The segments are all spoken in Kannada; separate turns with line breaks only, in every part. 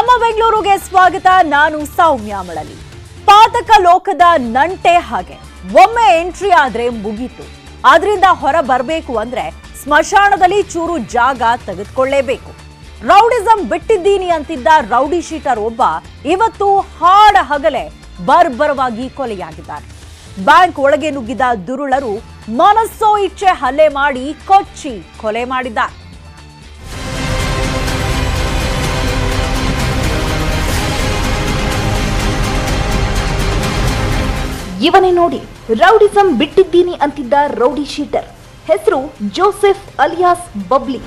ನಮ್ಮ ಬೆಂಗಳೂರಿಗೆ ಸ್ವಾಗತ ನಾನು ಸೌಮ್ಯ ಮಳಲಿ ಪಾತಕ ಲೋಕದ ನಂಟೆ ಹಾಗೆ ಒಮ್ಮೆ ಎಂಟ್ರಿ ಆದ್ರೆ ಮುಗೀತು ಆದ್ರಿಂದ ಹೊರ ಬರಬೇಕು ಅಂದ್ರೆ ಸ್ಮಶಾನದಲ್ಲಿ ಚೂರು ಜಾಗ ತೆಗೆದುಕೊಳ್ಳೇಬೇಕು ರೌಡಿಸಂ ಬಿಟ್ಟಿದ್ದೀನಿ ಅಂತಿದ್ದ ರೌಡಿ ಶೀಟರ್ ಒಬ್ಬ ಇವತ್ತು ಹಾಡ ಹಗಲೆ ಬರ್ಬರವಾಗಿ ಕೊಲೆಯಾಗಿದ್ದಾರೆ ಬ್ಯಾಂಕ್ ಒಳಗೆ ನುಗ್ಗಿದ ದುರುಳರು ಮನಸ್ಸೋ ಇಚ್ಛೆ ಹಲ್ಲೆ ಮಾಡಿ ಕೊಚ್ಚಿ ಕೊಲೆ ಮಾಡಿದ್ದಾರೆ
ಇವನೇ ನೋಡಿ ರೌಡಿಸಂ ಬಿಟ್ಟಿದ್ದೀನಿ ಅಂತಿದ್ದ ರೌಡಿ ಶೀಟರ್ ಹೆಸರು ಜೋಸೆಫ್ ಅಲಿಯಾಸ್ ಬಬ್ಲಿ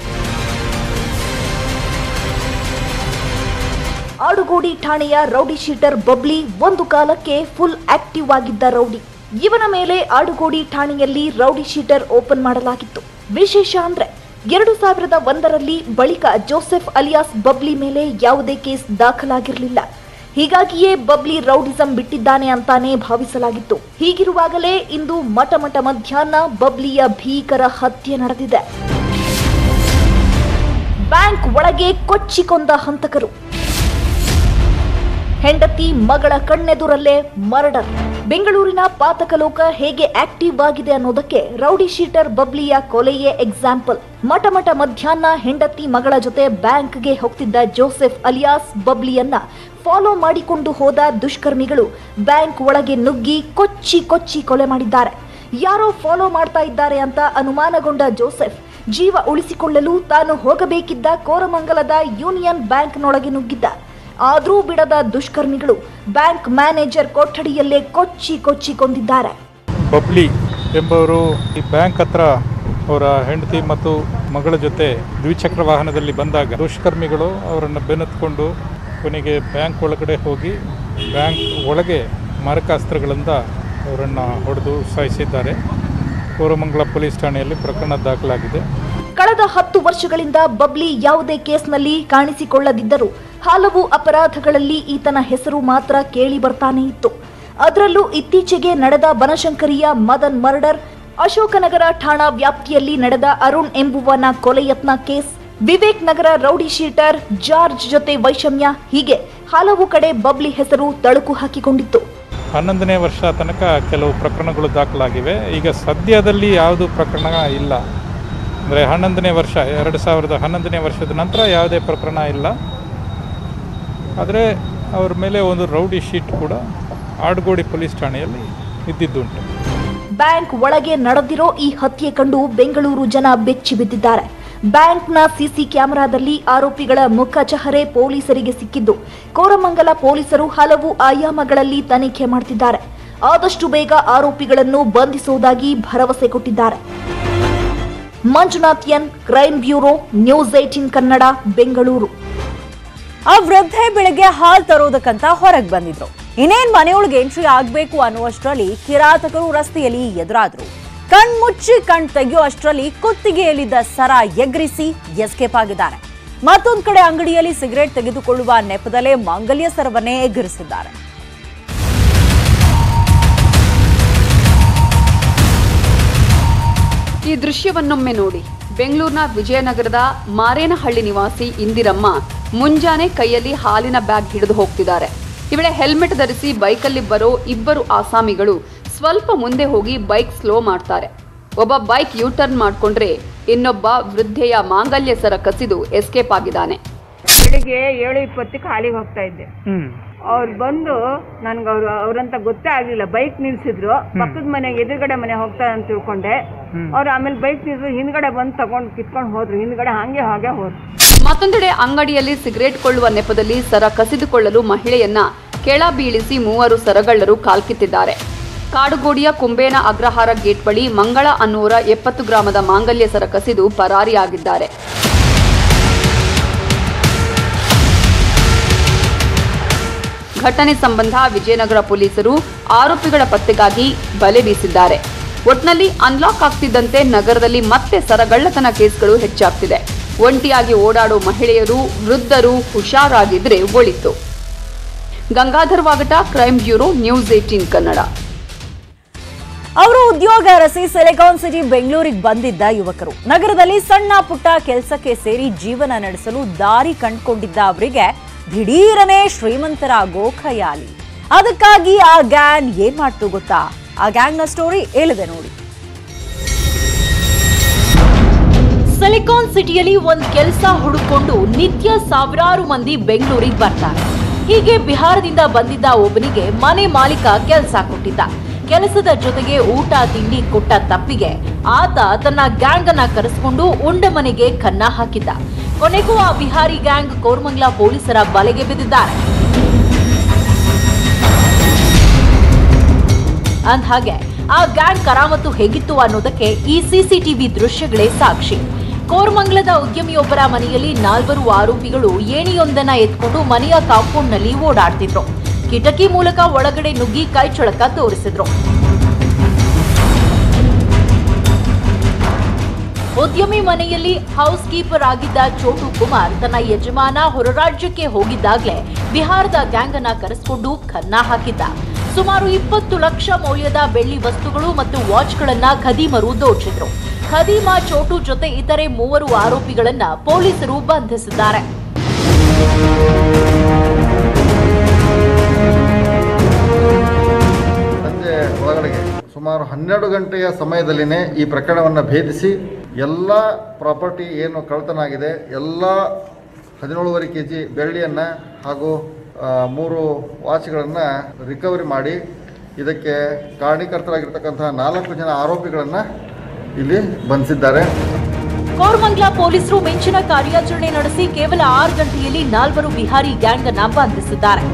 ಆಡುಗೋಡಿ ಠಾಣೆಯ ರೌಡಿ ಶೀಟರ್ ಬಬ್ಲಿ ಒಂದು ಕಾಲಕ್ಕೆ ಫುಲ್ ಆಕ್ಟಿವ್ ಆಗಿದ್ದ ರೌಡಿ ಇವನ ಮೇಲೆ ಆಡುಗೋಡಿ ಠಾಣೆಯಲ್ಲಿ ರೌಡಿ ಶೀಟರ್ ಓಪನ್ ಮಾಡಲಾಗಿತ್ತು ವಿಶೇಷ ಅಂದ್ರೆ ಎರಡು ಸಾವಿರದ ಒಂದರಲ್ಲಿ ಬಳಿಕ ಜೋಸೆಫ್ ಅಲಿಯಾಸ್ ಬಬ್ಲಿ ಮೇಲೆ ಯಾವುದೇ ಕೇಸ್ ದಾಖಲಾಗಿರಲಿಲ್ಲ ಹೀಗಾಗಿಯೇ ಬಬ್ಲಿ ರೌಡಿಸಂ ಬಿಟ್ಟಿದ್ದಾನೆ ಅಂತಾನೆ ಭಾವಿಸಲಾಗಿತ್ತು ಹೀಗಿರುವಾಗಲೇ ಇಂದು ಮಠ ಮಠ ಮಧ್ಯಾಹ್ನ ಬಬ್ಲಿಯ ಭೀಕರ ಹತ್ಯೆ ನಡೆದಿದೆ ಬ್ಯಾಂಕ್ ಒಳಗೆ ಕೊಚ್ಚಿಕೊಂದ ಹಂತಕರು ಹೆಂಡತಿ ಮಗಳ ಕಣ್ಣೆದುರಲ್ಲೇ ಮರ್ಡರ್ ಬೆಂಗಳೂರಿನ ಪಾತಕಲೋಕ ಹೇಗೆ ಆಕ್ಟಿವ್ ಆಗಿದೆ ಅನ್ನೋದಕ್ಕೆ ರೌಡಿ ಶೀಟರ್ ಬಬ್ಲಿಯ ಕೊಲೆಯೇ ಎಕ್ಸಾಂಪಲ್ ಮಠ ಮಠ ಮಧ್ಯಾಹ್ನ ಹೆಂಡತಿ ಮಗಳ ಜೊತೆ ಬ್ಯಾಂಕ್ಗೆ ಹೋಗ್ತಿದ್ದ ಜೋಸೆಫ್ ಅಲಿಯಾಸ್ ಬಬ್ಲಿಯನ್ನ ಫಾಲೋ ಮಾಡಿಕೊಂಡು ಹೋದ ದುಷ್ಕರ್ಮಿಗಳು ಬ್ಯಾಂಕ್ ಒಳಗೆ ನುಗ್ಗಿ ಕೊಚ್ಚಿ ಕೊಚ್ಚಿ ಕೊಲೆ ಮಾಡಿದ್ದಾರೆ ಯಾರೋ ಫಾಲೋ ಮಾಡ್ತಾ ಇದ್ದಾರೆ ಅಂತ ಅನುಮಾನಗೊಂಡ ಜೋಸೆಫ್ ಜೀವ ಉಳಿಸಿಕೊಳ್ಳಲು ತಾನು ಹೋಗಬೇಕಿದ್ದ ಕೋರಮಂಗಲದ ಯೂನಿಯನ್ ಬ್ಯಾಂಕ್ನೊಳಗೆ ನುಗ್ಗಿದ್ದ ಆದರೂ ಬಿಡದ ದುಷ್ಕರ್ಮಿಗಳು ಬ್ಯಾಂಕ್ ಮ್ಯಾನೇಜರ್ ಕೊಠಡಿಯಲ್ಲೇ ಕೊಚ್ಚಿ ಕೊಚ್ಚಿ ಕೊಂದಿದ್ದಾರೆ
ಬಬ್ಲಿ ಎಂಬವರು ಈ ಬ್ಯಾಂಕ್ ಹತ್ರ ಅವರ ಹೆಂಡತಿ ಮತ್ತು ಮಗಳ ಜೊತೆ ದ್ವಿಚಕ್ರ ವಾಹನದಲ್ಲಿ ಬಂದಾಗ ದುಷ್ಕರ್ಮಿಗಳು ಅವರನ್ನು ಬೆನ್ನತ್ಕೊಂಡು ಕೊನೆಗೆ ಬ್ಯಾಂಕ್ ಒಳಗಡೆ ಹೋಗಿ ಬ್ಯಾಂಕ್ ಒಳಗೆ ಮಾರಕಾಸ್ತ್ರಗಳಿಂದ ಅವರನ್ನು ಹೊಡೆದು ಸಾಯಿಸಿದ್ದಾರೆ ಕೋರಮಂಗಲ ಪೊಲೀಸ್ ಠಾಣೆಯಲ್ಲಿ ಪ್ರಕರಣ ದಾಖಲಾಗಿದೆ
ಕಳೆದ ಹತ್ತು ವರ್ಷಗಳಿಂದ ಬಬ್ಲಿ ಯಾವುದೇ ಕೇಸ್ನಲ್ಲಿ ಕಾಣಿಸಿಕೊಳ್ಳದಿದ್ದರೂ ಹಲವು ಅಪರಾಧಗಳಲ್ಲಿ ಈತನ ಹೆಸರು ಮಾತ್ರ ಕೇಳಿ ಬರ್ತಾನೆ ಇತ್ತು ಅದರಲ್ಲೂ ಇತ್ತೀಚೆಗೆ ನಡೆದ ಬನಶಂಕರಿಯ ಮದನ್ ಮರ್ಡರ್ ಅಶೋಕನಗರ ಠಾಣಾ ವ್ಯಾಪ್ತಿಯಲ್ಲಿ ನಡೆದ ಅರುಣ್ ಎಂಬುವನ ಕೊಲೆ ಯತ್ನ case Vivek Nagar rowdy sheeter George ಜೊತೆ ವೈಷಮ್ಯ ಹೀಗೆ ಹಲವು ಕಡೆ ಬಬ್ಲಿ ಹೆಸರು ತಳುಕು ಹಾಕಿಕೊಂಡಿತ್ತು
ಹನ್ನೊಂದನೇ ವರ್ಷ ತನಕ ಕೆಲವು ಪ್ರಕರಣಗಳು ದಾಖಲಾಗಿವೆ ಈಗ ಸದ್ಯದಲ್ಲಿ ಯಾವುದು ಪ್ರಕರಣ ಇಲ್ಲ ಅಂದರೆ ಹನ್ನೊಂದನೇ ವರ್ಷ ಎರಡು ಸಾವಿರದ ಹನ್ನೊಂದನೇ ವರ್ಷದ ನಂತರ ಯಾವುದೇ ಪ್ರಕರಣ ಇಲ್ಲ ಆದರೆ ಅವ್ರ ಮೇಲೆ ಒಂದು ರೌಡಿ ಶೀಟ್ ಕೂಡ ಆಡ್ಗೋಡಿ ಪೊಲೀಸ್ ಠಾಣೆಯಲ್ಲಿ ಇದ್ದಿದ್ದುಂಟು
ಬ್ಯಾಂಕ್ ಒಳಗೆ ನಡೆದಿರೋ ಈ ಹತ್ಯೆ ಕಂಡು ಬೆಂಗಳೂರು ಜನ ಬೆಚ್ಚಿ ಬಿದ್ದಿದ್ದಾರೆ ಬ್ಯಾಂಕ್ನ ಸಿಸಿ ಕ್ಯಾಮೆರಾದಲ್ಲಿ ಆರೋಪಿಗಳ ಮುಖ ಚಹರೆ ಪೊಲೀಸರಿಗೆ ಸಿಕ್ಕಿದ್ದು ಕೋರಮಂಗಲ ಪೊಲೀಸರು ಹಲವು ಆಯಾಮಗಳಲ್ಲಿ ತನಿಖೆ ಮಾಡ್ತಿದ್ದಾರೆ ಆದಷ್ಟು ಬೇಗ ಆರೋಪಿಗಳನ್ನು ಬಂಧಿಸುವುದಾಗಿ ಭರವಸೆ ಕೊಟ್ಟಿದ್ದಾರೆ Manjunath N crime bureau news eighteen Kannada Bengaluru
ಆ ವೃದ್ಧೆ ಬೆಳಗ್ಗೆ ಹಾಲ್ ತರೋದಕ್ಕಂತ ಹೊರಗೆ ಬಂದಿದ್ರು ಇನ್ನೇನ್ ಮನೆಯೊಳಗೆ ಎಂಟ್ರಿ ಆಗ್ಬೇಕು ಅನ್ನುವಷ್ಟರಲ್ಲಿ ಕಿರಾತಕರು ರಸ್ತೆಯಲ್ಲಿ ಎದುರಾದ್ರು ಕಣ್ ಮುಚ್ಚಿ ಕಣ್ ತೆಗೆಯೋ ಅಷ್ಟರಲ್ಲಿ ಕುತ್ತಿಗೆಯಲ್ಲಿದ್ದ ಸರ ಎಗ್ರಿಸಿ ಎಸ್ಕೇಪ್ ಆಗಿದ್ದಾರೆ ಮತ್ತೊಂದ್ ಕಡೆ ಅಂಗಡಿಯಲ್ಲಿ ಸಿಗರೇಟ್ ತೆಗೆದುಕೊಳ್ಳುವ ನೆಪದಲ್ಲೇ ಮಾಂಗಲ್ಯ ಸರವನ್ನೇ ಎಗರಿಸಿದ್ದಾರೆ
ಈ ದೃಶ್ಯವನ್ನೊಮ್ಮೆ ನೋಡಿ ಬೆಂಗಳೂರಿನ ವಿಜಯನಗರದ ಮಾರೇನಹಳ್ಳಿ ನಿವಾಸಿ ಇಂದಿರಮ್ಮ ಮುಂಜಾನೆ ಕೈಯಲ್ಲಿ ಹಾಲಿನ ಬ್ಯಾಗ್ ಹಿಡಿದು ಹೋಗ್ತಿದ್ದಾರೆ ಈ ವೇಳೆ ಹೆಲ್ಮೆಟ್ ಧರಿಸಿ ಬೈಕಲ್ಲಿ ಬರೋ ಇಬ್ಬರು ಆಸಾಮಿಗಳು ಸ್ವಲ್ಪ ಮುಂದೆ ಹೋಗಿ ಬೈಕ್ ಸ್ಲೋ ಮಾಡ್ತಾರೆ ಒಬ್ಬ ಬೈಕ್ ಯೂ ಟರ್ನ್ ಮಾಡ್ಕೊಂಡ್ರೆ ಇನ್ನೊಬ್ಬ ವೃದ್ಧೆಯ ಮಾಂಗಲ್ಯ ಸರ ಕಸಿದು ಎಸ್ಕೇಪ್ ಆಗಿದ್ದಾನೆ
ಬೆಳಿಗ್ಗೆ ಏಳು ಇಪ್ಪತ್ತಕ್ಕೆ ಹಾಲಿಗೆ ಹೋಗ್ತಾ ಇದ್ದೆ ಅವ್ರು ಬಂದು ನನ್ಗೆ ಅವ್ರು ಅವ್ರಂತ ಗೊತ್ತೇ ಆಗ್ಲಿಲ್ಲ ಬೈಕ್ ನಿಲ್ಸಿದ್ರು ಪಕ್ಕದ ಮನೆ ಎದುರುಗಡೆ ಮನೆ ಹೋಗ್ತಾರೆ ಅಂತ ತಿಳ್ಕೊಂಡೆ ಅವ್ರು ಆಮೇಲೆ ಬೈಕ್ ನಿಲ್ಸಿದ್ರು ಹಿಂದ್ಗಡೆ ಬಂದು ತಗೊಂಡು ಕಿತ್ಕೊಂಡು ಹೋದ್ರು ಹಿಂದ್ಗಡೆ ಹಾಗೆ ಹಾಗೆ ಹೋದ್ರು
ಮತ್ತೊಂದೆಡೆ ಅಂಗಡಿಯಲ್ಲಿ ಸಿಗರೇಟ್ ಕೊಳ್ಳುವ ನೆಪದಲ್ಲಿ ಸರ ಕಸಿದುಕೊಳ್ಳಲು ಮಹಿಳೆಯನ್ನ ಕೆಳ ಬೀಳಿಸಿ ಮೂವರು ಸರಗಳ್ಳರು ಕಾಲ್ಕಿತ್ತಿದ್ದಾರೆ ಕಾಡುಗೋಡಿಯ ಕುಂಬೇನ ಅಗ್ರಹಾರ ಗೇಟ್ ಬಳಿ ಮಂಗಳ ಅನ್ನೂರ ಎಪ್ಪತ್ತು ಗ್ರಾಮದ ಮಾಂಗಲ್ಯ ಸರ ಕಸಿದು ಪರಾರಿಯಾಗಿದ್ದಾರೆ ಘಟನೆ ಸಂಬಂಧ ವಿಜಯನಗರ ಪೊಲೀಸರು ಆರೋಪಿಗಳ ಪತ್ತೆಗಾಗಿ ಬಲೆ ಬೀಸಿದ್ದಾರೆ ಒಟ್ನಲ್ಲಿ ಅನ್ಲಾಕ್ ಆಗ್ತಿದ್ದಂತೆ ನಗರದಲ್ಲಿ ಮತ್ತೆ ಸರಗಳ್ಳತನ ಕೇಸ್ಗಳು ಹೆಚ್ಚಾಗ್ತಿದೆ ಒಂಟಿಯಾಗಿ ಓಡಾಡೋ ಮಹಿಳೆಯರು ವೃದ್ಧರು ಹುಷಾರಾಗಿದ್ರೆ ಒಳಿತು Gangadhar Vagata crime bureau news eighteen Kannada
ಅವರು ಉದ್ಯೋಗ ಅರಸಿ ಸಿಲಿಕಾನ್ ಸಿಟಿ ಬೆಂಗಳೂರಿಗೆ ಬಂದಿದ್ದ ಯುವಕರು ನಗರದಲ್ಲಿ ಸಣ್ಣ ಪುಟ್ಟ ಕೆಲಸಕ್ಕೆ ಸೇರಿ ಜೀವನ ನಡೆಸಲು ದಾರಿ ಕಂಡುಕೊಂಡಿದ್ದ ಅವರಿಗೆ ದಿಢೀರನೆ ಶ್ರೀಮಂತರಾಗೋ ಖಯಾಲಿ ಅದಕ್ಕಾಗಿ ಆ ಗ್ಯಾಂಗ್ ಏನ್ ಮಾಡ್ತು ಗೊತ್ತಾ ಆ ಗ್ಯಾಂಗ್ನ ಸ್ಟೋರಿ ಹೇಳಿದೆ ನೋಡಿ
ಸಿಲಿಕಾನ್ ಸಿಟಿಯಲ್ಲಿ ಒಂದ್ ಕೆಲಸ ಹುಡುಕೊಂಡು ನಿತ್ಯ ಸಾವಿರಾರು ಮಂದಿ ಬೆಂಗಳೂರಿಗೆ ಬರ್ತಾರೆ ಹೀಗೆ ಬಿಹಾರದಿಂದ ಬಂದಿದ್ದ ಒಬ್ಬನಿಗೆ ಮನೆ ಮಾಲೀಕ ಕೆಲಸ ಕೊಟ್ಟಿದ್ದ ಕೆಲಸದ ಜೊತೆಗೆ ಊಟ ತಿಂಡಿ ಕೊಟ್ಟ ತಪ್ಪಿಗೆ ಆತ ತನ್ನ ಗ್ಯಾಂಗ್ ಅನ್ನ ಕರೆಸಿಕೊಂಡು ಉಂಡ ಮನೆಗೆ ಕನ್ನ ಹಾಕಿದ್ದ ಕೊನೆಗೂ ಆ ಬಿಹಾರಿ ಗ್ಯಾಂಗ್ ಕೋರ್ಮಂಗ್ಲಾ ಪೊಲೀಸರ ಬಲೆಗೆ ಬಿದ್ದಿದ್ದಾರೆ ಅಂದ್ಹಾಗೆ ಆ ಗ್ಯಾಂಗ್ ಕರಾಮತ್ತು ಹೇಗಿತ್ತು ಅನ್ನೋದಕ್ಕೆ ಈ ಸಿಸಿಟಿವಿ ದೃಶ್ಯಗಳೇ ಸಾಕ್ಷಿ ಕೋರ್ಮಂಗ್ಲದ ಉದ್ಯಮಿಯೊಬ್ಬರ ಮನೆಯಲ್ಲಿ ನಾಲ್ವರು ಆರೋಪಿಗಳು ಏಣಿಯೊಂದನ್ನ ಎತ್ಕೊಂಡು ಮನೆಯ ಕಾಂಪೌಂಡ್ನಲ್ಲಿ ಓಡಾಡ್ತಿದ್ರು ಕಿಟಕಿ ಮೂಲಕ ಒಳಗಡೆ ನುಗ್ಗಿ ಕೈಚಳಕ ತೋರಿಸಿದ್ರು ಉದ್ಯಮಿ ಮನೆಯಲ್ಲಿ ಹೌಸ್ ಕೀಪರ್ ಆಗಿದ್ದ ಚೋಟು ಕುಮಾರ್ ತನ್ನ ಯಜಮಾನ ಹೊರರಾಜ್ಯಕ್ಕೆ ಹೋಗಿದ್ದಾಗಲೇ ಬಿಹಾರದ ಗ್ಯಾಂಗ್ ಅನ್ನ ಕರೆಸಿಕೊಂಡು ಕನ್ನ ಹಾಕಿದ್ದ ಸುಮಾರು ಇಪ್ಪತ್ತು ಲಕ್ಷ ಮೌಲ್ಯದ ಬೆಳ್ಳಿ ವಸ್ತುಗಳು ಮತ್ತು ವಾಚ್ಗಳನ್ನ ಖದೀಮರು ದೋಚಿದ್ರು ಖದೀಮ ಚೋಟು ಜೊತೆ ಇತರೆ ಮೂವರು ಆರೋಪಿಗಳನ್ನ ಪೊಲೀಸರು ಬಂಧಿಸಿದ್ದಾರೆ
ಸಂಜೆ ಒಳಗಡೆಗೆ ಸುಮಾರು ಹನ್ನೆರಡು ಗಂಟೆಯ ಸಮಯದಲ್ಲಿನೇ ಈ ಪ್ರಕರಣವನ್ನು ಭೇದಿಸಿ ಎಲ್ಲ ಪ್ರಾಪರ್ಟಿ ಏನು ಕಳ್ತನ ಆಗಿದೆ ಎಲ್ಲ ಹದಿನೇಳುವರೆ ಕೆ ಜಿ ಬೆಳ್ಳಿಯನ್ನು ಹಾಗೂ ಆ, ಮೂರು ವಾಚ್ಗಳನ್ನು ರಿಕವರಿ ಮಾಡಿ ಇದಕ್ಕೆ ಕಾರಣೀಕರ್ತರಾಗಿರ್ತಕ್ಕಂತಹ ನಾಲ್ಕು ಜನ ಆರೋಪಿಗಳನ್ನು ಇಲ್ಲಿ ಬಂಧಿಸಿದ್ದಾರೆ
ಕೋರ್ಮಂಗ್ಲಾ ಪೊಲೀಸರು ಮಿಂಚಿನ ಕಾರ್ಯಾಚರಣೆ ನಡೆಸಿ ಕೇವಲ ಆರು ಗಂಟೆಯಲ್ಲಿ ನಾಲ್ವರು ಬಿಹಾರಿ ಗ್ಯಾಂಗ್ ಅನ್ನ ಬಂಧಿಸಿದ್ದಾರೆ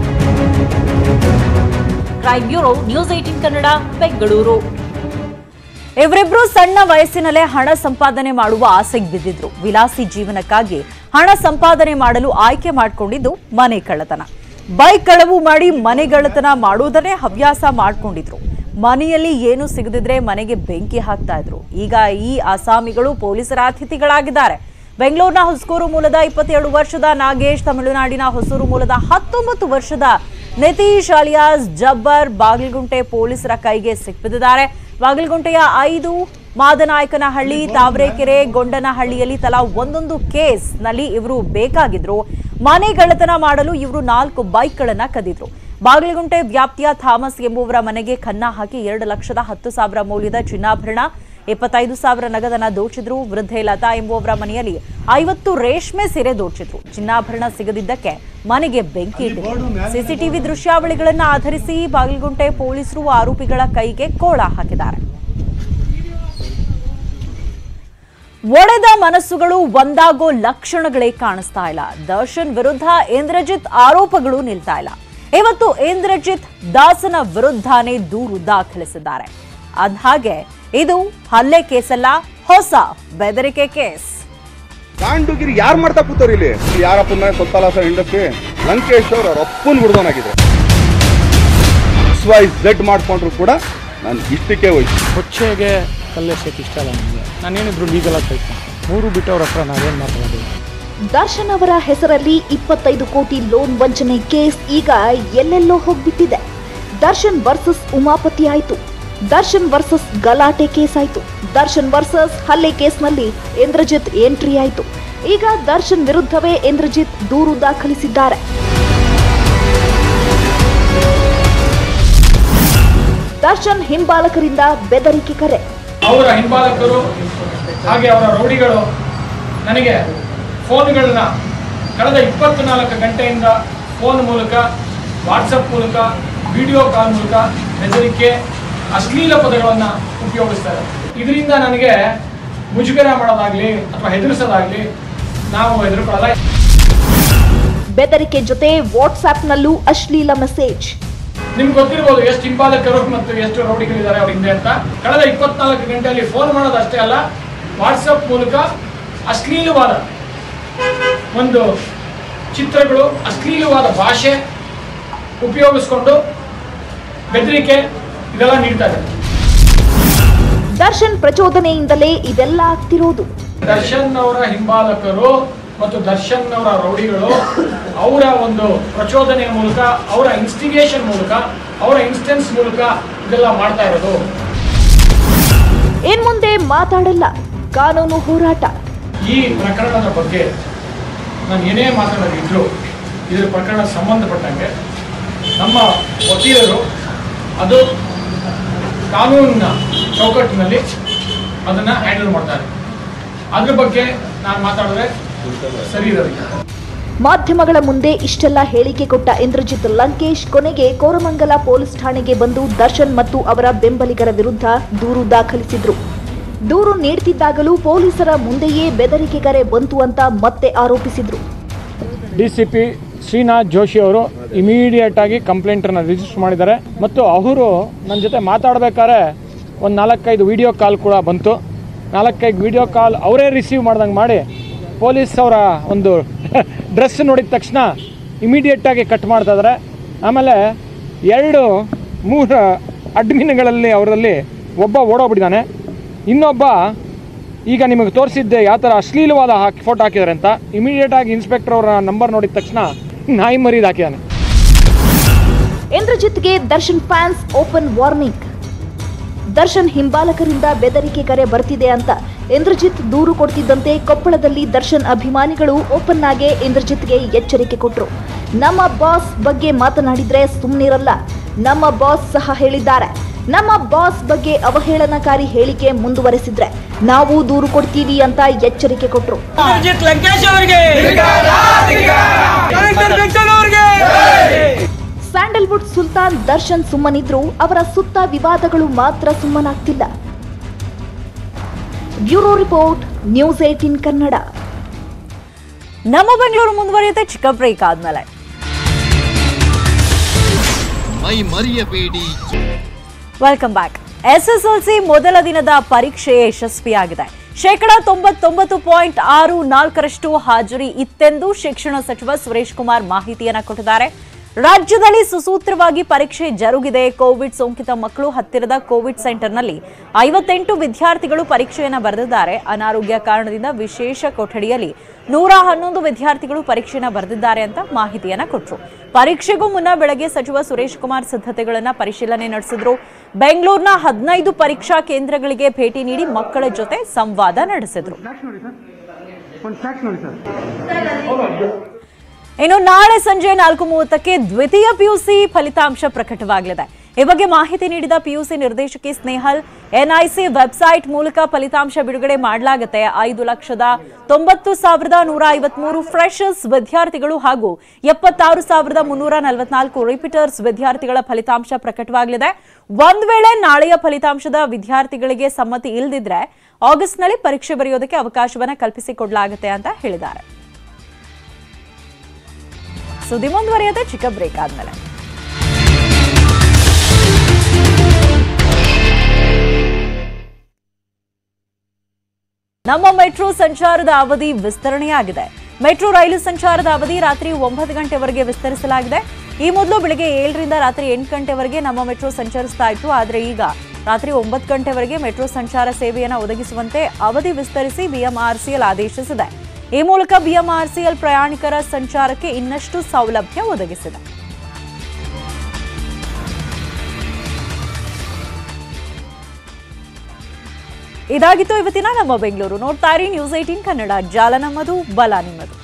crime bureau news eighteen Kannada Bengaluru
ಇವರಿಬ್ರು ಸಣ್ಣ ವಯಸ್ಸಿನಲ್ಲೇ ಹಣ ಸಂಪಾದನೆ ಮಾಡುವ ಆಸೆಗೆ ಬಿದ್ದಿದ್ರು ವಿಲಾಸಿ ಜೀವನಕ್ಕಾಗಿ ಹಣ ಸಂಪಾದನೆ ಮಾಡಲು ಆಯ್ಕೆ ಮಾಡಿಕೊಂಡಿದ್ದು ಮನೆ ಕಳ್ಳತನ ಬೈಕ್ ಕಳವು ಮಾಡಿ ಮನೆಗಳ್ಳತನ ಮಾಡುವುದನ್ನೇ ಹವ್ಯಾಸ ಮಾಡ್ಕೊಂಡಿದ್ರು ಮನೆಯಲ್ಲಿ ಏನು ಸಿಗದಿದ್ರೆ ಮನೆಗೆ ಬೆಂಕಿ ಹಾಕ್ತಾ ಇದ್ರು ಈಗ ಈ ಅಸಾಮಿಗಳು ಪೊಲೀಸರ ಅತಿಥಿಗಳಾಗಿದ್ದಾರೆ ಬೆಂಗಳೂರಿನ ಹೊಸೂರು ಮೂಲದ ಇಪ್ಪತ್ತೇಳು ವರ್ಷದ ನಾಗೇಶ್ ತಮಿಳುನಾಡಿನ ಹೊಸೂರು ಮೂಲದ ಹತ್ತೊಂಬತ್ತು ವರ್ಷದ ನಿತೀಶ್ ಅಲಿಯಾಸ್ ಜಬ್ಬರ್ ಬಾಗಲಗುಂಟೆ ಪೊಲೀಸರ ಕೈಗೆ ಸಿಕ್ಬಿದ್ದಿದ್ದಾರೆ ಬಾಗಲಗುಂಟೆಯ ಐದು ಮಾದನಾಯಕನಹಳ್ಳಿ ತಾವರೆಕೆರೆ ಗೊಂಡನಹಳ್ಳಿಯಲ್ಲಿ ತಲಾ ಒಂದೊಂದು ಕೇಸ್ ನಲ್ಲಿ ಇವರು ಬೇಕಾಗಿದ್ರು ಮನೆಗಳ್ಳತನ ಮಾಡಲು ಇವರು ನಾಲ್ಕು ಬೈಕ್ಗಳನ್ನ ಕದಿದ್ರು ಬಾಗಲಗುಂಟೆ ವ್ಯಾಪ್ತಿಯ ಥಾಮಸ್ ಎಂಬುವರ ಮನೆಗೆ ಕನ್ನ ಹಾಕಿ ಎರಡು ಲಕ್ಷದ ಹತ್ತು ಸಾವಿರ ಮೌಲ್ಯದ ಚಿನ್ನಾಭರಣ ಇಪ್ಪತ್ತೈದು ಸಾವಿರ ನಗದನ್ನ ದೋಚಿದ್ರು ವೃದ್ಧೆ ಲತಾ ಎಂಬುವವರ ಮನೆಯಲ್ಲಿ ಐವತ್ತು ರೇಷ್ಮೆ ಸೀರೆ ದೋಚಿದ್ರು ಚಿನ್ನಾಭರಣ ಸಿಗದಿದ್ದಕ್ಕೆ ಮನೆಗೆ ಬೆಂಕಿ ಇಟ್ಟಿದ್ರು ಸಿಸಿಟಿವಿ ದೃಶ್ಯಾವಳಿಗಳನ್ನ ಆಧರಿಸಿ ಬಾಗಲಗುಂಟೆ ಪೊಲೀಸರು ಆರೋಪಿಗಳ ಕೈಗೆ ಕೋಳ ಹಾಕಿದ್ದಾರೆ ಒಡೆದ ಮನಸ್ಸುಗಳು ಒಂದಾಗೋ ಲಕ್ಷಣಗಳೇ ಕಾಣಿಸ್ತಾ ಇಲ್ಲ ದರ್ಶನ್ ವಿರುದ್ಧ ಇಂದ್ರಜಿತ್ ಆರೋಪಗಳು ನಿಲ್ತಾ ಇಲ್ಲ ಇವತ್ತು ಇಂದ್ರಜಿತ್ ದಾಸನ ವಿರುದ್ಧನೇ ದೂರು ದಾಖಲಿಸಿದ್ದಾರೆ ಅದ್ಹಾಗೆ ಇದು ಹಲ್ಲೆ ಕೇಸಲ್ಲ ಹೊಸ ಬೆದರಿಕೆ ಕೇಸ್
ಕಾಂಡುಗಿರಿ ಯಾರು ಮಾಡ್ತಾ ಕೂತವ್ರು ಇಲ್ಲಿ ಯಾರಪ್ಪ ಮೇಲೆ ಗೊತ್ತಲ್ಲ ಸರ್ ಇಂಡಸ್ಟ್ರಿ ಲಂಕೇಶ್ ಅವ್ರು ಅವ್ರ ಅಪ್ಪನ ಹುಡ್ದವನಾಗಿದ್ರು ಎಕ್ಸ್ ವೈ ಝೆಡ್ ಮಾಡ್ಕೊಂಡ್ರು ಕೂಡ ನಾನು ಇಷ್ಟಕ್ಕೆ ಹೋಯ್ತು
ಕೊಚ್ಚೆಗೆ ಕಲ್ಲೆಸಕ್ಕೆ ಇಷ್ಟ ಇಲ್ಲ ನನಗೆ ನಾನೇನಿದ್ರು ಲೀಗಲ್ ಆಗಿ ಕೈಕೊಂಡು ಮೂರು ಬಿಟ್ಟವ್ರ ಹತ್ರ ನಾವೇನು ಮಾತಾಡೋದು
ದರ್ಶನ್ ಅವರ ಹೆಸರಲ್ಲಿ ಇಪ್ಪತ್ತೈದು ಕೋಟಿ ಲೋನ್ ವಂಚನೆ ಕೇಸ್ ಈಗ ಎಲ್ಲೆಲ್ಲೋ ಹೋಗ್ಬಿಟ್ಟಿದೆ ದರ್ಶನ್ ವರ್ಸಸ್ ಉಮಾಪತಿ ಆಯ್ತು ದರ್ಶನ್ ವರ್ಸಸ್ ಗಲಾಟೆ ಕೇಸ್ ಆಯ್ತು ದರ್ಶನ್ ವರ್ಸಸ್ ಹಲ್ಲೆ ಕೇಸ್ನಲ್ಲಿ ಇಂದ್ರಜಿತ್ ಎಂಟ್ರಿ ಆಯ್ತು ಈಗ ದರ್ಶನ್ ವಿರುದ್ಧವೇ ಇಂದ್ರಜಿತ್ ದೂರು ದಾಖಲಿಸಿದ್ದಾರೆ ದರ್ಶನ್ ಹಿಂಬಾಲಕರಿಂದ ಬೆದರಿಕೆ ಕರೆ
ಅವರ ಹಿಂಬಾಲಕರು ಹಾಗೆ ಅವರ ರೌಡಿಗಳು ನನಗೆ ಫೋನ್ಗಳನ್ನ ಕಳೆದ ಇಪ್ಪತ್ನಾಲ್ಕು ಗಂಟೆಯಿಂದ ಫೋನ್ ಮೂಲಕ ವಾಟ್ಸಪ್ ಮೂಲಕ ವಿಡಿಯೋ ಕಾಲ್ ಮೂಲಕ ಬೆದರಿಕೆ ಅಶ್ಲೀಲ ಪದಗಳನ್ನು ಉಪಯೋಗಿಸ್ತಾರೆ ಇದರಿಂದ ನನಗೆ ಮುಜುಗರ ಮಾಡೋದಾಗ್ಲಿ ಅಥವಾ ಹೆದರಿಸೋದಾಗ್ಲಿ ನಾವು ಹೆದರ್ಕೊಳ್ಳಲ್ಲ
ಬೆದರಿಕೆ ಜೊತೆ ವಾಟ್ಸ್ಆಪ್ನಲ್ಲೂ ಅಶ್ಲೀಲ ಮೆಸೇಜ್
ನಿಮ್ಗೆ ಗೊತ್ತಿರ್ಬೋದು ಎಷ್ಟು ಹಿಂಬಾಲಕರು ಮತ್ತು ಎಷ್ಟು ರೌಡಿಗಳಿದ್ದಾರೆ ಅವ್ರ ಹಿಂದೆ ಅಂತ ಕಳೆದ ಇಪ್ಪತ್ನಾಲ್ಕು ಗಂಟೆಯಲ್ಲಿ ಫೋನ್ ಮಾಡೋದು ಅಷ್ಟೇ ಅಲ್ಲ ವಾಟ್ಸಪ್ ಮೂಲಕ ಅಶ್ಲೀಲವಾದ ಒಂದು ಚಿತ್ರಗಳು ಅಶ್ಲೀಲವಾದ ಭಾಷೆ ಉಪಯೋಗಿಸ್ಕೊಂಡು ಬೆದರಿಕೆ ಇದೆಲ್ಲ ನೀಡ್ತಾ ಇದ್ದಾರೆ
ದರ್ಶನ್ ಪ್ರಚೋದನೆಯಿಂದಲೇ ಇದೆಲ್ಲ ಆಗ್ತಿರೋದು
ದರ್ಶನ್ ಅವರ ಹಿಂಬಾಲಕರು ಮತ್ತು ದರ್ಶನ್ ಅವರ ರೌಡಿಗಳು ಅವರ ಒಂದು ಪ್ರಚೋದನೆಯ ಮೂಲಕ ಅವರ ಇನ್ಸ್ಟಿಗೇಷನ್ ಮೂಲಕ ಅವರ ಇನ್ಸ್ಟೆನ್ಸ್ ಮೂಲಕ ಇದೆಲ್ಲ ಮಾಡ್ತಾ ಇರೋದು
ಇನ್ ಮುಂದೆ ಮಾತಾಡಲ್ಲ ಕಾನೂನು ಹೋರಾಟ
ಈ ಪ್ರಕರಣದ ಬಗ್ಗೆ ನಾನು ಏನೇ ಮಾತಾಡೋದಿದ್ರು ಇದರ ಪ್ರಕರಣ ಸಂಬಂಧಪಟ್ಟಂಗೆ ನಮ್ಮ ವಕೀಲರು ಅದು ಕಾನೂನಿನ ಚೌಕಟ್ಟಿನಲ್ಲಿ ಅದನ್ನು ಹ್ಯಾಂಡಲ್ ಮಾಡ್ತಾರೆ ಅದ್ರ ಬಗ್ಗೆ ನಾನು ಮಾತಾಡಿದ್ರೆ ಸರಿ ಇರೋದಿಲ್ಲ
ಮಾಧ್ಯಮಗಳ ಮುಂದೆ ಇಷ್ಟೆಲ್ಲ ಹೇಳಿಕೆ ಕೊಟ್ಟ ಇಂದ್ರಜಿತ್ ಲಂಕೇಶ್ ಕೊನೆಗೆ ಕೋರಮಂಗಲ ಪೊಲೀಸ್ ಠಾಣೆಗೆ ಬಂದು ದರ್ಶನ್ ಮತ್ತು ಅವರ ಬೆಂಬಲಿಗರ ವಿರುದ್ಧ ದೂರು ದಾಖಲಿಸಿದ್ರು ದೂರು ನೀಡ್ತಿದ್ದಾಗಲೂ ಪೊಲೀಸರ ಮುಂದೆಯೇ ಬೆದರಿಕೆ ಕರೆ ಬಂತು ಅಂತ ಮತ್ತೆ ಆರೋಪಿಸಿದ್ರು
D C P Srinath Joshi ಅವರು ಇಮಿಡಿಯೇಟ್ ಆಗಿ ಕಂಪ್ಲೇಂಟನ್ನು ರಿಜಿಸ್ಟರ್ ಮಾಡಿದ್ದಾರೆ ಮತ್ತು ಅವರು ನನ್ನ ಜೊತೆ ಮಾತಾಡಬೇಕಾದ್ರೆ ಒಂದು ನಾಲ್ಕೈದು ವಿಡಿಯೋ ಕಾಲ್ ಕೂಡ ಬಂತು ನಾಲ್ಕೈದು ವಿಡಿಯೋ ಕಾಲ್ ಅವರೇ ರಿಸೀವ್ ಮಾಡ್ದಂಗೆ ಮಾಡಿ ಪೊಲೀಸ್ ಅವರ ಒಂದು ಡ್ರೆಸ್ ನೋಡಿದ ತಕ್ಷಣ ಇಮಿಡಿಯೇಟಾಗಿ ಕಟ್ ಮಾಡ್ತಾ ಇದ್ದಾರೆ ಆಮೇಲೆ ಎರಡು ಮೂರು ಅಡ್ಮಿನ್ಗಳಲ್ಲಿ ಅವರಲ್ಲಿ ಒಬ್ಬ ಓಡೋಗ್ಬಿಟ್ಟಿದ್ದಾನೆ ಇನ್ನೊಬ್ಬ ಈಗ ನಿಮಗೆ ತೋರಿಸಿದ್ದೆ ಯಾವ ಥರ ಅಶ್ಲೀಲವಾದ ಹಾಕಿ ಫೋಟೋ ಹಾಕಿದ್ದಾರೆ ಅಂತ ಇಮಿಡಿಯೇಟ್ ಆಗಿ ಇನ್ಸ್ಪೆಕ್ಟರ್ ಅವರ ನಂಬರ್ ನೋಡಿದ ತಕ್ಷಣ ನಾಯಿ ಮರಿದು ಹಾಕಿದ್ದಾನೆ
ಇಂದ್ರಜಿತ್ಗೆ Darshan fans open warning Darshan ಹಿಂಬಾಲಕರಿಂದ ಬೆದರಿಕೆ ಕರೆ ಬರ್ತಿದೆ ಅಂತ ಇಂದ್ರಜಿತ್ ದೂರು ಕೊಡ್ತಿದ್ದಂತೆ ಕೊಪ್ಪಳದಲ್ಲಿ ದರ್ಶನ್ ಅಭಿಮಾನಿಗಳು ಓಪನ್ ಆಗಿ ಇಂದ್ರಜಿತ್ಗೆ ಎಚ್ಚರಿಕೆ ಕೊಟ್ರು ನಮ್ಮ ಬಾಸ್ ಬಗ್ಗೆ ಮಾತನಾಡಿದ್ರೆ ಸುಮ್ಮನಿರಲ್ಲ ನಮ್ಮ ಬಾಸ್ ಸಹ ಹೇಳಿದ್ದಾರೆ ನಮ್ಮ ಬಾಸ್ ಬಗ್ಗೆ ಅವಹೇಳನಕಾರಿ ಹೇಳಿಕೆ ಮುಂದುವರೆಸಿದ್ರೆ ನಾವು ದೂರು ಕೊಡ್ತೀವಿ ಅಂತ ಎಚ್ಚರಿಕೆ ಕೊಟ್ರು ಸ್ಯಾಂಡಲ್ವುಡ್ ಸುಲ್ತಾನ್ ದರ್ಶನ್ ಸುಮ್ಮನಿದ್ರು ಅವರ ಸುತ್ತ ವಿವಾದಗಳು ಮಾತ್ರ ಸುಮ್ಮನಾಗ್ತಿಲ್ಲ bureau report news eighteen Kannada
ನಮ್ಮ ಬೆಂಗಳೂರು ಮುಂದುವರಿಯುತ್ತೆ ಚಿಕ್ಕ ಬ್ರೇಕ್ ಆದ್ಮೇಲೆ
ಮೈ ಮರೆಯಬೇಡಿ
ವೆಲ್ಕಮ್ ಬ್ಯಾಕ್ ಎಸ್ಎಸ್ಎಲ್ಸಿ ಮೊದಲ ದಿನದ ಪರೀಕ್ಷೆ ಯಶಸ್ವಿಯಾಗಿದೆ ಶೇಕಡ ತೊಂಬತ್ತೊಂಬತ್ತು ಪಾಯಿಂಟ್ ಆರು ನಾಲ್ಕರಷ್ಟು ಹಾಜರಿ ಇತ್ತೆಂದು ಶಿಕ್ಷಣ ಸಚಿವ ಸುರೇಶ್ ಕುಮಾರ್ ಮಾಹಿತಿಯನ್ನ ಕೊಟ್ಟಿದ್ದಾರೆ ರಾಜ್ಯದಲ್ಲಿ ಸುಸೂತ್ರವಾಗಿ ಪರೀಕ್ಷೆ ಜರುಗಿದೆ ಕೋವಿಡ್ ಸೋಂಕಿತ ಮಕ್ಕಳು ಹತ್ತಿರದ ಕೋವಿಡ್ ಸೆಂಟರ್ನಲ್ಲಿ ಐವತ್ತೆಂಟು ವಿದ್ಯಾರ್ಥಿಗಳು ಪರೀಕ್ಷೆಯನ್ನ ಬರೆದಿದ್ದಾರೆ ಅನಾರೋಗ್ಯ ಕಾರಣದಿಂದ ವಿಶೇಷ ಕೊಠಡಿಯಲ್ಲಿ ನೂರ ಹನ್ನೊಂದು ವಿದ್ಯಾರ್ಥಿಗಳು ಪರೀಕ್ಷೆಯನ್ನ ಬರೆದಿದ್ದಾರೆ ಅಂತ ಮಾಹಿತಿಯನ್ನ ಕೊಟ್ಟರು ಪರೀಕ್ಷೆಗೂ ಮುನ್ನ ಬೆಳಗ್ಗೆ ಸಚಿವ ಸುರೇಶ್ ಕುಮಾರ್ ಸಿದ್ಧತೆಗಳನ್ನ ಪರಿಶೀಲನೆ ನಡೆಸಿದ್ರು ಬೆಂಗಳೂರಿನ ಹದಿನೈದು ಪರೀಕ್ಷಾ ಕೇಂದ್ರಗಳಿಗೆ ಭೇಟಿ ನೀಡಿ ಮಕ್ಕಳ ಜೊತೆ ಸಂವಾದ ನಡೆಸಿದ್ರು ಇನ್ನು ನಾಳೆ ಸಂಜೆ ನಾಲ್ಕು ಮೂವತ್ತಕ್ಕೆ ದ್ವಿತೀಯ ಪಿಯುಸಿ ಫಲಿತಾಂಶ ಪ್ರಕಟವಾಗಲಿದೆ ಈ ಬಗ್ಗೆ ಮಾಹಿತಿ ನೀಡಿದ ಪಿಯುಸಿ ನಿರ್ದೇಶಕಿ ಸ್ನೇಹಲ್ ಎನ್ಐಸಿ ವೆಬ್ಸೈಟ್ ಮೂಲಕ ಫಲಿತಾಂಶ ಬಿಡುಗಡೆ ಮಾಡಲಾಗುತ್ತೆ ಐದು ಲಕ್ಷದ ತೊಂಬತ್ತು ಸಾವಿರದ ನೂರ ಐವತ್ಮೂರು ಫ್ರೆಶರ್ಸ್ ವಿದ್ಯಾರ್ಥಿಗಳು ಹಾಗೂ ಎಪ್ಪತ್ತಾರು ಸಾವಿರದ ಮುನ್ನೂರ ನಲವತ್ನಾಲ್ಕು ರಿಪೀಟರ್ಸ್ ವಿದ್ಯಾರ್ಥಿಗಳ ಫಲಿತಾಂಶ ಪ್ರಕಟವಾಗಲಿದೆ ಒಂದ್ ವೇಳೆ ನಾಳೆಯ ಫಲಿತಾಂಶದ ವಿದ್ಯಾರ್ಥಿಗಳಿಗೆ ಸಮ್ಮತಿ ಇಲ್ಲದಿದ್ರೆ ಆಗಸ್ಟ್ನಲ್ಲಿ ಪರೀಕ್ಷೆ ಬರೆಯೋದಕ್ಕೆ ಅವಕಾಶವನ್ನ ಕಲ್ಪಿಸಿಕೊಡಲಾಗುತ್ತೆ ಅಂತ ಹೇಳಿದ್ದಾರೆ ಸುದ್ದಿ ಮುಂದುವರಿಯುತ್ತೆ ಚಿಕ್ಕ ಬ್ರೇಕ್ ಆದ್ಮೇಲೆ ನಮ್ಮ ಮೆಟ್ರೋ ಸಂಚಾರದ ಅವಧಿ ವಿಸ್ತರಣೆಯಾಗಿದೆ ಮೆಟ್ರೋ ರೈಲು ಸಂಚಾರದ ಅವಧಿ ರಾತ್ರಿ ಒಂಬತ್ತು ಗಂಟೆವರೆಗೆ ವಿಸ್ತರಿಸಲಾಗಿದೆ ಈ ಮೊದಲು ಬೆಳಗ್ಗೆ ಏಳರಿಂದ ರಾತ್ರಿ ಎಂಟು ಗಂಟೆವರೆಗೆ ನಮ್ಮ ಮೆಟ್ರೋ ಸಂಚರಿಸ್ತಾ ಇತ್ತು ಆದರೆ ಈಗ ರಾತ್ರಿ ಒಂಬತ್ತು ಗಂಟೆವರೆಗೆ ಮೆಟ್ರೋ ಸಂಚಾರ ಸೇವೆಯನ್ನು ಒದಗಿಸುವಂತೆ ಅವಧಿ ವಿಸ್ತರಿಸಿ ಬಿಎಂಆರ್ಸಿಎಲ್ ಆದೇಶಿಸಿದೆ ಈ ಮೂಲಕ ಬಿಎಂಆರ್ಸಿಎಲ್ ಪ್ರಯಾಣಿಕರ ಸಂಚಾರಕ್ಕೆ ಇನ್ನಷ್ಟು ಸೌಲಭ್ಯ ಒದಗಿಸಿದೆ ಇದಾಗಿತ್ತು ಇವತ್ತಿನ ನಮ್ಮ ಬೆಂಗಳೂರು ನೋಡ್ತಾ ಇರಿ ನ್ಯೂಸ್ ಏಟೀನ್ ಕನ್ನಡ ಜಾಲ ನಮ್ಮದು ಬಲ ನಿಮ್ಮದು